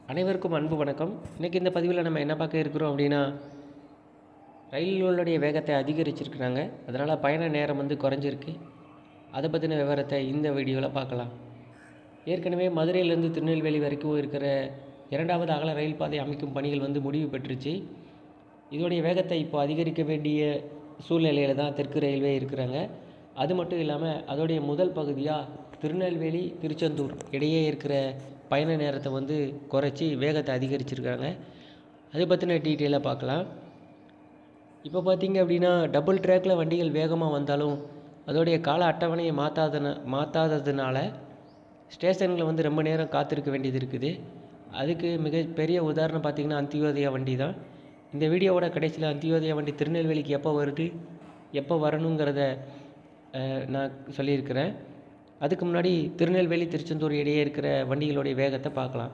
அனைவருக்கும் அன்பு வணக்கம் இன்றைக்கி இந்த பதிவில் நம்ம என்ன பார்க்க இருக்கிறோம் அப்படின்னா ரயில்களுடைய வேகத்தை அதிகரிச்சிருக்கிறாங்க அதனால் பயண நேரம் வந்து குறைஞ்சிருக்கு அதை பற்றின விவரத்தை இந்த வீடியோவில் பார்க்கலாம் ஏற்கனவே மதுரையிலேருந்து திருநெல்வேலி வரைக்கும் இருக்கிற இரண்டாவது அகல ரயில் பாதை அமைக்கும் பணிகள் வந்து முடிவு பெற்றுச்சு இதோடைய வேகத்தை இப்போ அதிகரிக்க வேண்டிய சூழ்நிலையில் தான் தெற்கு ரயில்வே இருக்கிறாங்க அது மட்டும் இல்லாமல் அதோடைய முதல் பகுதியாக திருநெல்வேலி திருச்செந்தூர் இடையே இருக்கிற பயண நேரத்தை வந்து குறைச்சி வேகத்தை அதிகரிச்சிருக்காங்க அதை பற்றின டீட்டெயிலாக பார்க்கலாம் இப்போ பார்த்தீங்க அப்படின்னா டபுள் ட்ராக்கில் வண்டிகள் வேகமாக வந்தாலும் அதோடைய கால அட்டவணையை மாற்றாதன மாற்றாததுனால ஸ்டேஷனில் வந்து ரொம்ப நேரம் காத்திருக்க வேண்டியது இருக்குது அதுக்கு மிக பெரிய உதாரணம் பார்த்திங்கன்னா அந்தியோதயா வண்டி தான் இந்த வீடியோவோட கடைசியில் அந்தியோதயா வண்டி திருநெல்வேலிக்கு எப்போ வருது எப்போ வரணுங்கிறத அஹ், நான் சொல்லியிருக்கிறேன் அதுக்கு முன்னாடி திருநெல்வேலி திருச்செந்தூர் இடையே இருக்கிற வண்டிகளுடைய வேகத்தை பார்க்கலாம்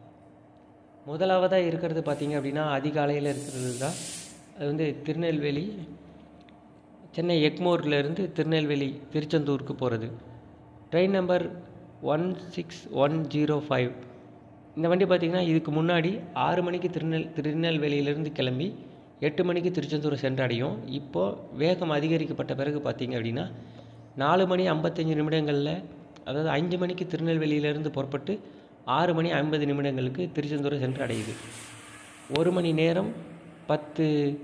முதலாவதாக இருக்கிறது பார்த்தீங்க அப்படின்னா அதிகாலையில் இருக்கிறது தான் அது வந்து திருநெல்வேலி சென்னை எக்மோர்லேருந்து திருநெல்வேலி திருச்செந்தூருக்கு போகிறது train number one six one zero five இந்த வண்டி பார்த்திங்கன்னா இதுக்கு முன்னாடி ஆறு மணிக்கு திருநெல் திருநெல்வேலியிலேருந்து கிளம்பி எட்டு மணிக்கு திருச்செந்தூர் சென்றடையும் இப்போது வேகம் அதிகரிக்கப்பட்ட பிறகு பார்த்திங்க அப்படின்னா நாலு மணி ஐம்பத்தஞ்சு நிமிடங்களில் அதாவது அஞ்சு மணிக்கு திருநெல்வேலியிலேருந்து புறப்பட்டு ஆறு மணி ஐம்பது நிமிடங்களுக்கு திருச்செந்தூரை சென்று அடையுது ஒரு மணி நேரம் பத்து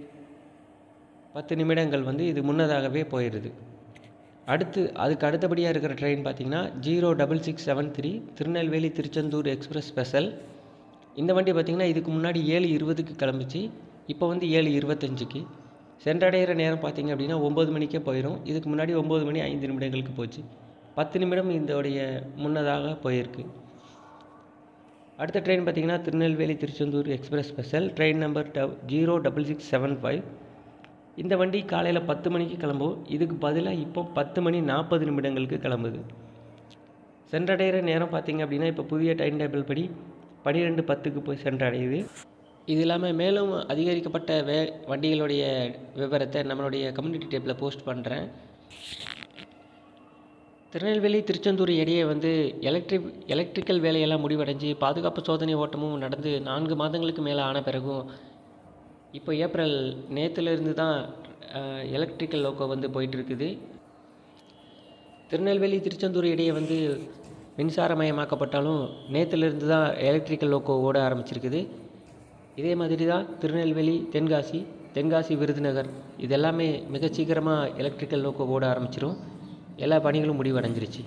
பத்து நிமிடங்கள் வந்து இது முன்னதாகவே போயிடுது அடுத்து அதுக்கு அடுத்தபடியாக இருக்கிற ட்ரெயின் பார்த்தீங்கன்னா zero double six seven three Tirunelveli Tiruchendur express special இந்த வண்டி பார்த்திங்கன்னா இதுக்கு முன்னாடி ஏழு இருபதுக்கு கிளம்பிச்சு இப்போ வந்து ஏழு இருபத்தஞ்சுக்கு சென்றடைகிற நேரம் பார்த்தீங்க அப்படின்னா ஒம்பது மணிக்கே போயிடும் இதுக்கு முன்னாடி ஒம்பது மணி ஐந்து நிமிடங்களுக்கு போச்சு பத்து நிமிடம் இதோடைய முன்னதாக போயிருக்கு அடுத்த ட்ரெயின் பார்த்தீங்கன்னா Tirunelveli Tiruchendur express special train number ட zero double six seven five இந்த வண்டி காலையில் பத்து மணிக்கு கிளம்பும் இதுக்கு பதிலாக இப்போ பத்து மணி நாற்பது நிமிடங்களுக்கு கிளம்புது சென்றடைகிற நேரம் பார்த்தீங்க அப்படின்னா இப்போ புதிய டைம் டேபிள் படி பன்னிரெண்டு பத்துக்கு போய் சென்றடையுது இது இல்லாமல் மேலும் அதிகரிக்கப்பட்ட வே வண்டிகளுடைய விவரத்தை நம்மளுடைய கம்யூனிட்டி டேப்பில் போஸ்ட் பண்ணுறேன் திருநெல்வேலி திருச்செந்தூர் இடையே வந்து எலக்ட்ரிக் எலக்ட்ரிக்கல் வேலையெல்லாம் முடிவடைஞ்சு பாதுகாப்பு சோதனை ஓட்டமும் நடந்து நான்கு மாதங்களுக்கு மேலே ஆன பிறகும் இப்போ ஏப்ரல் நேற்றுலேருந்து தான் எலக்ட்ரிக்கல் லோக்கோ வந்து போயிட்டு இருக்குது திருநெல்வேலி திருச்செந்தூர் இடையே வந்து மின்சாரமயமாக்கப்பட்டாலும் நேற்றுலேருந்து தான் எலக்ட்ரிக்கல் லோக்கோ ஓட ஆரம்பிச்சிருக்குது இதே மாதிரி தான் திருநெல்வேலி தென்காசி தென்காசி விருதுநகர் இது எல்லாமே மிக சீக்கிரமாக எலக்ட்ரிக்கல் லோக்கோ ஓட ஆரம்பிச்சிரும் எல்லா பணிகளும் முடிவடைஞ்சிருச்சு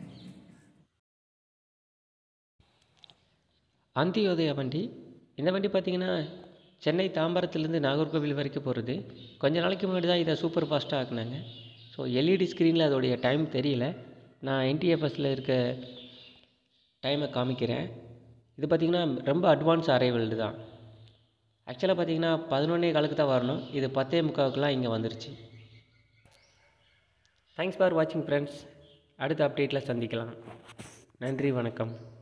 அந்தியோதயா வண்டி இந்த வண்டி பார்த்திங்கன்னா சென்னை தாம்பரத்துலேருந்து நாகர்கோவில் வரைக்கும் போகிறது கொஞ்ச நாளைக்கு முன்னாடி தான் இதை சூப்பர் ஃபாஸ்ட்டாக ஆக்குனாங்க ஸோ எல்இடி ஸ்க்ரீனில் அதோடைய டைம் தெரியல நான் என்டிஎஃப்எஸில் இருக்க டைமை காமிக்கிறேன் இது பார்த்திங்கன்னா ரொம்ப அட்வான்ஸ் அரைவல்டு தான் ஆக்சுவலாக பார்த்தீங்கன்னா பதினொன்னே காலுக்கு தான் வரணும் இது பத்தே முக்காவுக்குலாம் இங்கே வந்துருச்சு தேங்க்ஸ் ஃபார் வாட்சிங் ஃப்ரெண்ட்ஸ் அடுத்த அப்டேட்டில் சந்திக்கலாம் நன்றி வணக்கம்